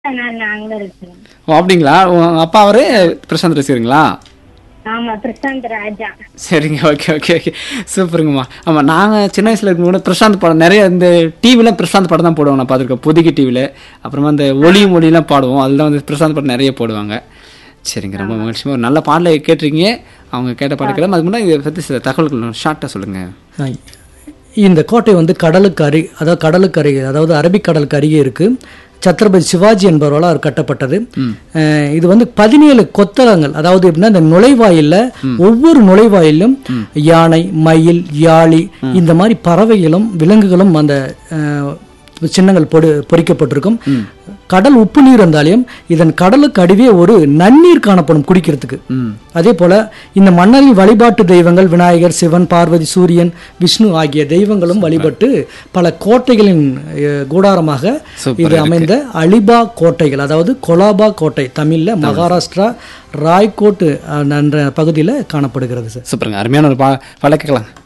நான் நாங்களும் இருக்கிறோம் ஓ அப்படிங்களா உங்க அப்பா அவரு பிரசாந்த் ரசிகருங்களா ஆமா பிரசாந்த் ராஜா சரிங்க ஓகே ஓகே ஓகே சூப்பருங்கம்மா ஆமாம் நாங்கள் சின்ன வயசில் இருக்கும்போது பிரசாந்த் படம் நிறைய இந்த டிவிலாம் பிரசாந்த் படம் தான் போடுவோம் நான் பார்த்துருக்கேன் புதுக்கி டிவியில் அப்புறமா இந்த ஒளி மொழிலாம் பாடுவோம் அதில் வந்து பிரசாந்த் படம் நிறைய போடுவாங்க சரிங்க ரொம்ப மகிழ்ச்சியாக ஒரு நல்ல பாடலை கேட்டிருக்கீங்க அவங்க கேட்ட பாட்டு கேட்கலாம் அதுக்கு முன்னாடி இதை பற்றி சில தகவல்கள் ஷார்ட்டாக சொல்லுங்கள் ஆ, இந்த கோட்டை வந்து கடலுக்கு அரு அதாவது கடலுக்கு அருகே அதாவது அரபிக்கடலுக்கு அருகே இருக்கு சத்ரபதி சிவாஜி என்பவரால் அவர் கட்டப்பட்டது அஹ், இது வந்து பதினேழு கொத்தளங்கள் அதாவது எப்படின்னா இந்த நுழைவாயில்ல ஒவ்வொரு நுழைவாயிலும் யானை மயில் யாழி இந்த மாதிரி பறவைகளும் விலங்குகளும் அந்த அஹ், சின்னங்கள் பொடு பொறிக்கப்பட்டிருக்கும் கடல் உப்பு நீர் இருந்தாலையும் இதன் கடலுக்கு அடிவே ஒரு நன்னீர் காணப்படும் குடிக்கிறதுக்கு அதே போல இந்த மன்னரின் வழிபாட்டு தெய்வங்கள் விநாயகர் சிவன் பார்வதி சூரியன் விஷ்ணு ஆகிய தெய்வங்களும் வழிபட்டு பல கோட்டைகளின் அஹ், கூடாரமாக சூப்பரா இது அமைந்த அலிபா கோட்டைகள் அதாவது கொலாபா கோட்டை தமிழ்ல மகாராஷ்டிரா ராய்கோட் அஹ், என்ற பகுதியில் காணப்படுகிறது சார் சூப்பருங்க அருமையான ஒரு பா பாடலை கேட்கலாம்